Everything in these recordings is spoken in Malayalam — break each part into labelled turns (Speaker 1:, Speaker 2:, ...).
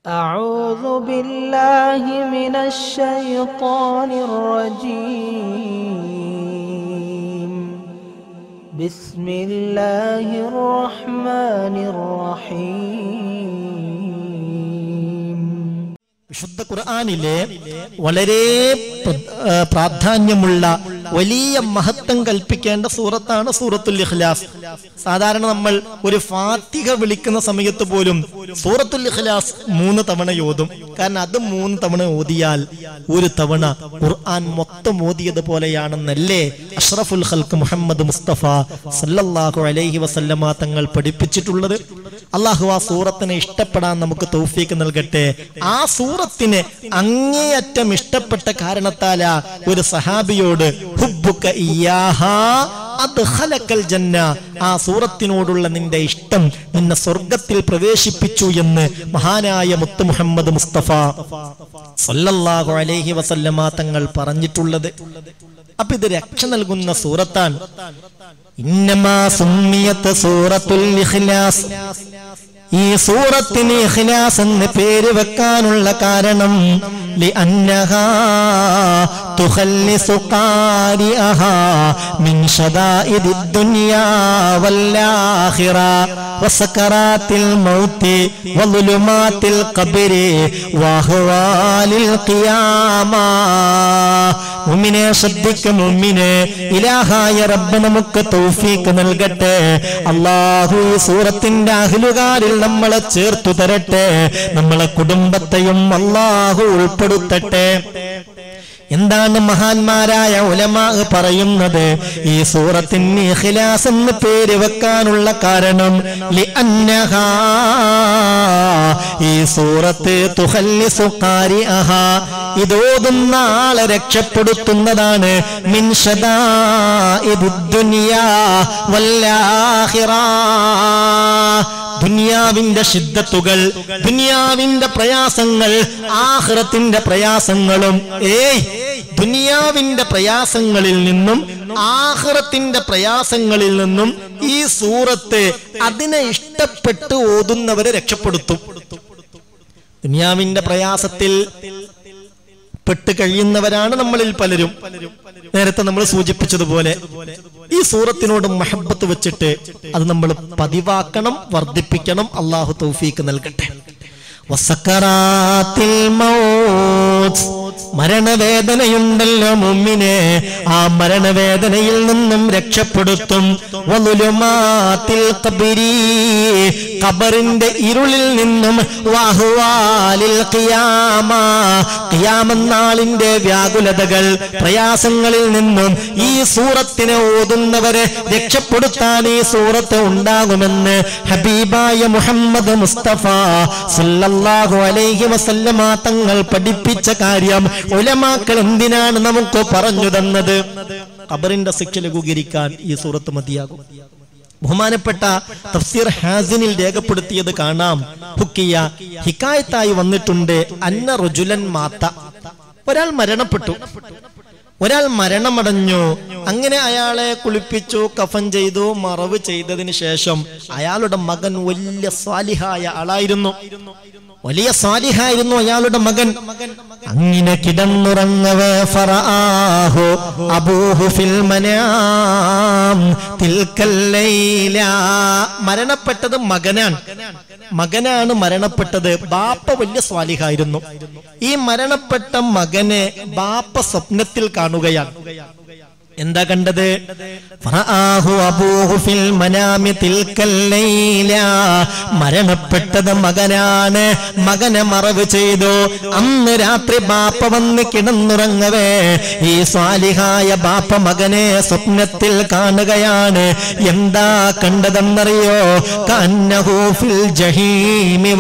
Speaker 1: أعوذ بالله من الشيطان الرجيم بسم الله الرحمن الرحيم
Speaker 2: വിശുദ്ധ ഖുർആാനിലെ വളരെ പ്ര- ആ, പ്രാധാന്യമുള്ള വലിയ മഹത്വം കൽപ്പിക്കേണ്ട സൂറത്താണ് സൂറത്തുൽ ഇഖ്ലാസ് സാധാരണ നമ്മൾ ഒരു ഫാത്തിഹ വിളിക്കുന്ന സമയത്ത് പോലും സൂറത്തുൽ ഇഖ്ലാസ് മൂന്ന് തവണ ഓതും കാരണം അത് മൂന്ന് തവണ ഓതിയാൽ ഒരു തവണ ഖുർആൻ മൊത്തം ഓതിയത് പോലെയാണെന്നല്ലേ അഷ്റഫുൽ ഖൽക്ക് മുഹമ്മദ് മുസ്തഫ സല്ലല്ലാഹു അലൈഹി വസല്ലമ തങ്ങൾ പഠിപ്പിച്ചിട്ടുള്ളത് അള്ളാഹു ആ സൂറത്തിനെ ഇഷ്ടപ്പെടാൻ നമുക്ക് തൗഫീക്ക് നൽകട്ടെ ആ സൂറത്തിന് അങ്ങേയറ്റം ഇഷ്ടപ്പെട്ട കാരണത്താല ഒരു സഹാബിയോട് ഹുബ്ബുക ഇയ്യാഹാ അദ്ഖലക്കൽ ജന്ന ആ സൂറത്തിനോടുള്ള നിന്റെ ഇഷ്ടം നിന്നെ സ്വർഗത്തിൽ പ്രവേശിപ്പിച്ചു എന്ന് മഹാനായ മുത്ത് മുഹമ്മദ് മുസ്തഫ സല്ലല്ലാഹു അലൈഹി വസല്ലമ തങ്ങൾ പറഞ്ഞിട്ടുള്ളത് അപ്പൊ ഇത് രക്ഷ നൽകുന്ന സൂറത്താണ് ഇന്നമാ സുമ്മിയത്ത് സൂറത്തുൽ ഇഖ്ലാസ് ഈ സൂറത്തിന് ഇഖ്ലാസ് എന്ന് പേര് വെക്കാനുള്ള കാരണം لأنها تخلص قارئها من شدائد الدنيا والآخرة وسكرات الموت وظلمات القبر وأهوال القيامة മുമ്മിനെ ശ്രദ്ധിക്ക മുമ്മിനെ ഇലാഹായ റബ്ബ് നമുക്ക് തൗഫീക്ക് നൽകട്ടെ അള്ളാഹു ഈ സൂറത്തിന്റെ അഹ്ലുകാരിൽ നമ്മളെ ചേർത്തു തരട്ടെ നമ്മളെ കുടുംബത്തെയും അള്ളാഹു ഉൾപ്പെടുത്തട്ടെ എന്താണ് മഹാന്മാരായ ഉലമാ പറയുന്നത് ഈ സൂറത്തിന് ഇഖ്ലാസ് എന്ന് പേര് വെക്കാനുള്ള കാരണം ലിഅന്നഹാ ഈ സൂറത്ത് തുഹല്ലിസു ഖാരിഅഹാ ഇതോതുന്ന ആളെ രക്ഷപ്പെടുത്തുന്നതാണ് മിൻ ശദാഇദുദ് ദുനിയാ വല്ലാഹിറ ദുനിയാവിന്റെ ശിദ്ധത്തുകൾ ദുനിയാവിന്റെ പ്രയാസങ്ങൾ ആഹ്റത്തിന്റെ പ്രയാസങ്ങളും ഏയ് ദുനിയാവിന്റെ പ്രയാസങ്ങളിൽ നിന്നും ആഹ്റത്തിന്റെ പ്രയാസങ്ങളിൽ നിന്നും ഈ സൂറത്ത് അതിനെ ഇഷ്ടപ്പെട്ട് ഓതുന്നവരെ രക്ഷപ്പെടുത്തും ദുനിയാവിന്റെ പ്രയാസത്തിൽ പെട്ട് കഴിയുന്നവരാണ് നമ്മളിൽ പലരും നേരത്തെ നമ്മൾ സൂചിപ്പിച്ചതുപോലെ ഈ സൂറത്തിനോട് മഹബത്ത് വെച്ചിട്ട് അത് നമ്മൾ പതിവാക്കണം വർദ്ധിപ്പിക്കണം അള്ളാഹു തൗഫീക്ക് നൽകട്ടെ വസക്കറാത്തിൽ മൗത്ത് മരണവേദനയുണ്ടല്ലോ മുമ്മിനെ ആ മരണവേദനയിൽ നിന്നും രക്ഷപ്പെടുത്തും വലുലുമാത്തിൽ കബിരി കബറിന്റെ ഇരുളിൽ നിന്നും വാഹുവാലിൽ ഖിയാമ ഖിയാമന്നാളിന്റെ വ്യാകുലതകൾ പ്രയാസങ്ങളിൽ നിന്നും ഈ സൂറത്തിനെ ഓതുന്നവരെ രക്ഷപ്പെടുത്താൻ ഈ സൂറത്ത് ഉണ്ടാകുമെന്ന് ഹബീബായ മുഹമ്മദ് മുസ്തഫ സല്ലല്ലാഹു അലൈഹി വസല്ലമ തങ്ങൾ പഠിപ്പിച്ച കാര്യം ഉലമാക്കൾ എന്തിനാണ് നമുക്ക് പറഞ്ഞു തന്നത് ഖബറിന്റെ ശിക്ഷ ലഘൂകരിക്കാൻ ഈ സൂറത്ത് മതിയാകും ബഹുമാനപ്പെട്ട തഫ്സീർ ഹാസിനിൽ രേഖപ്പെടുത്തിയത് കാണാം ഹുക്കിയ ഹിക്കായത്തായി വന്നിട്ടുണ്ട് അന്ന റുജുലൻ മാത്ത ഒരാൾ മരണപ്പെട്ടു ഒരാൾ മരണമടഞ്ഞു അങ്ങനെ അയാളെ കുളിപ്പിച്ചു കഫൻ ചെയ്തു മറവ് ചെയ്തതിന് ശേഷം അയാളുടെ മകൻ വലിയ സ്വാലിഹായ ആളായിരുന്നു വലിയ സ്വാലിഹായിരുന്നു അയാളുടെ മകൻ അങ്ങനെ കിടന്നുറങ്ങവേ ഫറആഹു അബൂഹു ഫിൽ മനാം തിൽക്കൽ ലൈല മരണപ്പെട്ടത് മകനാണ് മകനാണ് മരണപ്പെട്ടത് ബാപ്പ വലിയ സ്വാലിഹായിരുന്നു ഈ മരണപ്പെട്ട മകനെ ബാപ്പ സ്വപ്നത്തിൽ കാണുകയാണ് എന്താ കണ്ടത് ഫറആഹു അബൂഹു ഫിൽ മനാമി തിൽക്കൽ ലൈല മരണപ്പെട്ടത് മകനാണ് മകനെ മറവ് ചെയ്തു അന്ന് രാത്രി ബാപ്പ വന്ന് കിടന്നുറങ്ങവേ ഈ സ്വാലിഹായ ബാപ്പ മകനെ സ്വപ്നത്തിൽ കാണുകയാണ് എന്താ കണ്ടതെന്നറിയോ കന്നഹു ഫിൽ ജഹീമി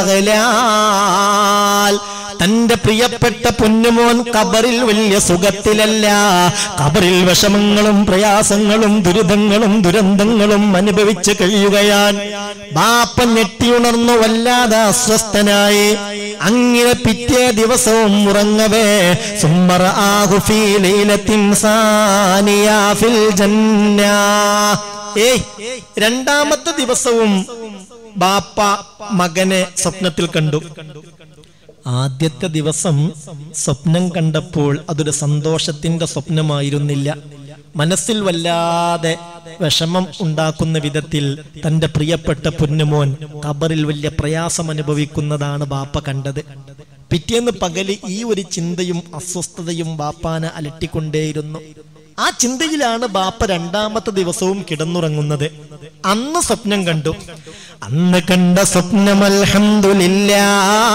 Speaker 2: വല്ലകലാൽ തന്റെ പ്രിയപ്പെട്ട പൊന്നുമോൻ കബറിൽ വലിയ സുഖത്തിലല്ല കബറിൽ വിഷമങ്ങളും പ്രയാസങ്ങളും ദുരിതങ്ങളും ദുരന്തങ്ങളും അനുഭവിച്ച് കഴിയുകയാണ് ബാപ്പ ഞെട്ടിയുണർന്നു വല്ലാതെ അസ്വസ്ഥനായി അങ്ങനെ പിറ്റേ ദിവസവും ഉറങ്ങവേ സുമ്മറ ആഹുഫീ ലൈലത്തിൻ സാനിയാ ഫിൽ ജന്ന ഏയ് രണ്ടാമത്തെ ദിവസവും ബാപ്പ മകനെ സ്വപ്നത്തിൽ കണ്ടു ആദ്യത്തെ ദിവസം സ്വപ്നം കണ്ടപ്പോൾ അതൊരു സന്തോഷത്തിന്റെ സ്വപ്നമായിരുന്നില്ല മനസ്സിൽ വല്ലാതെ വിഷമം ഉണ്ടാക്കുന്ന വിധത്തിൽ തന്റെ പ്രിയപ്പെട്ട പൊന്നുമോൻ ഖബറിൽ വലിയ പ്രയാസം അനുഭവിക്കുന്നതാണ് ബാപ്പ കണ്ടത് പിറ്റേന്ന് പകല് ഈ ഒരു ചിന്തയും അസ്വസ്ഥതയും ബാപ്പാനെ അലട്ടിക്കൊണ്ടേയിരുന്നു ആ ചിന്തയിലാണ് ബാപ്പ രണ്ടാമത്തെ ദിവസവും കിടന്നുറങ്ങുന്നത് അന്ന് സ്വപ്നം കണ്ടു അന്ന് കണ്ട സ്വപ്നം അൽഹംദുലില്ലാ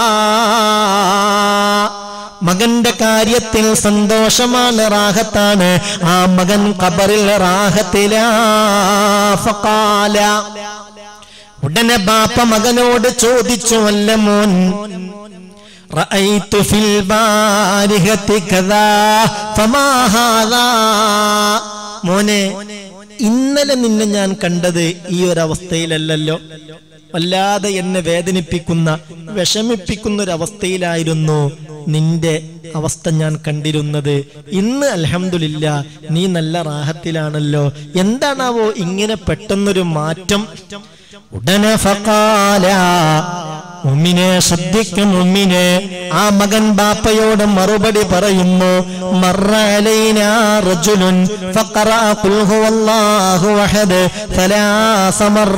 Speaker 2: മകന്റെ കാര്യത്തിൽ സന്തോഷമാണ് റാഹത്താണ് ആ മകൻ ഖബറിൽ റാഹത്തിലാ ഫഖാല ഉടനെ ബാപ്പ മകനോട് ചോദിച്ചു അല്ല മോൻ رأيت في البارحة كذا فما هذا മോനെ ഇന്നലെ നിന്നെ ഞാൻ കണ്ടത് ഈ ഒരവസ്ഥയിലല്ലല്ലോ വല്ലാതെ എന്നെ വേദനിപ്പിക്കുന്ന വിഷമിപ്പിക്കുന്ന ഒരു അവസ്ഥയിലായിരുന്നു നിന്റെ അവസ്ഥ ഞാൻ കണ്ടിരുന്നത് ഇന്ന് അൽഹംദുലില്ല നീ നല്ല റാഹത്തിലാണല്ലോ എന്താണാവോ ഇങ്ങനെ പെട്ടെന്നൊരു മാറ്റം ഉടനെ ഫഖാല ഉമ്മിനെ ശ്രദ്ധിക്കും ഉമ്മിനെ ആ മകൻ ബാപ്പയോട് മറുപടി പറയുന്നു മറലൈനാ റജുലുൻ ഫഖറഅ ഖുൽ ഹുവല്ലാഹു അഹദ് ثلاث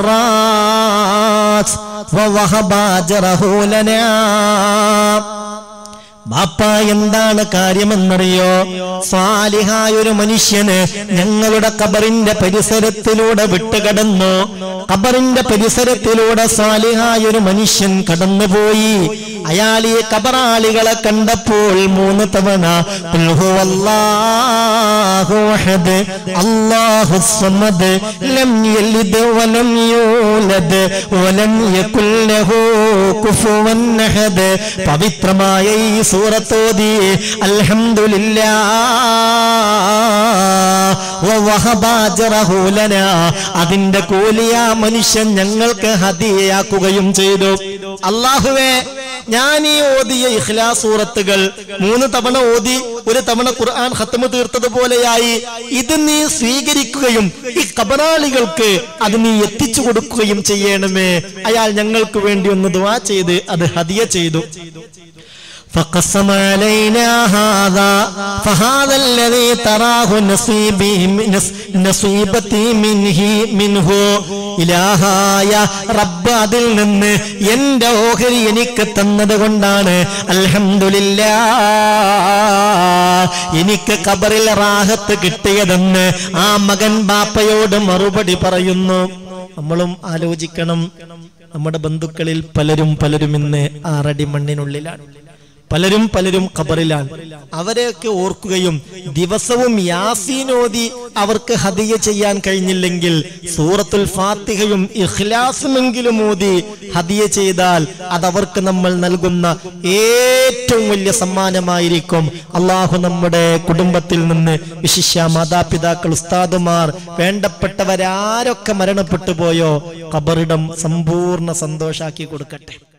Speaker 2: مرات ووهب أجره لنا ബാപ്പ എന്താണ് കാര്യമെന്നറിയോ സ്വാലിഹായ ഒരു മനുഷ്യന് ഞങ്ങളുടെ കബറിന്റെ പരിസരത്തിലൂടെ വിട്ടുകടന്നു കബറിന്റെ പരിസരത്തിലൂടെ സ്വാലിഹായ ഒരു മനുഷ്യൻ കടന്നുപോയി അയാൾ ഈ കബറാളികളെ കണ്ടപ്പോൾ മൂന്ന് തവണ "ഖുൽ ഹുവല്ലാഹു അഹദ്, അല്ലാഹു സ്വമദ്, ലം യലിദ് വലം യൂലദ് വലം യകുൽ ലഹു കുഫുവൻ അഹദ്." പവിത്രമായ ഈ സൂറത്തോതി അൽഹംദുലില്ലാ വവഹബ അജ്റഹു ലനാ. അതിന്റെ കൂലി ആ മനുഷ്യൻ ഞങ്ങൾക്ക് ഹദിയയാക്കുകയും ചെയ്തു അള്ളാഹുവേ ഞാൻ ഈ ഓതിയ ഇഖ്ലാസ് സൂറത്തുകൾ മൂന്ന് തവണ ഓതി ഒരു തവണ ഖുർആൻ ഖത്തമ് തീർത്തതുപോലെയായി ഇത് നീ സ്വീകരിക്കുകയും ഈ കബറാളികൾക്ക് അത് നീ എത്തിച്ചു കൊടുക്കുകയും ചെയ്യണമേ അയാൾ ഞങ്ങൾക്ക് വേണ്ടി ഒന്ന് ദുആ ചെയ്ത് അത് ഹദിയ ചെയ്തു فقسم علينا هذا فهذا الذي تراه نصيبي نص- نصيبتي منه منه ഇലാഹായ റബ്ബ് അതിൽ നിന്ന് എന്റെ ഓഹരി എനിക്ക് തന്നത് കൊണ്ടാണ് അൽഹംദുലില്ല എനിക്ക് കബറിൽ റാഹത്ത് കിട്ടിയതെന്ന് ആ മകൻ ബാപ്പയോട് മറുപടി പറയുന്നു നമ്മളും ആലോചിക്കണം നമ്മുടെ ബന്ധുക്കളിൽ പലരും പലരും ഇന്ന് ആറടി മണ്ണിനുള്ളിലാണ് പലരും പലരും ഖബറിലാണ് അവരെയൊക്കെ ഓർക്കുകയും ദിവസവും യാസീനോദി അവർക്ക് ഹദിയ ചെയ്യാൻ കഴിഞ്ഞില്ലെങ്കിൽ സൂറത്തുൽ ഫാത്തിഹയും ഇഖ്ലാസുമെങ്കിലും ഓതി ഹദിയ ചെയ്താൽ അതവർക്ക് നമ്മൾ നൽകുന്ന ഏറ്റവും വലിയ സമ്മാനമായിരിക്കും അള്ളാഹു നമ്മുടെ കുടുംബത്തിൽ നിന്ന് വിശിഷ്യ മാതാപിതാക്കൾ ഉസ്താദുമാർ വേണ്ടപ്പെട്ടവരാരൊക്കെ മരണപ്പെട്ടു പോയോ ഖബറിടം സമ്പൂർണ്ണ സന്തോഷാക്കി കൊടുക്കട്ടെ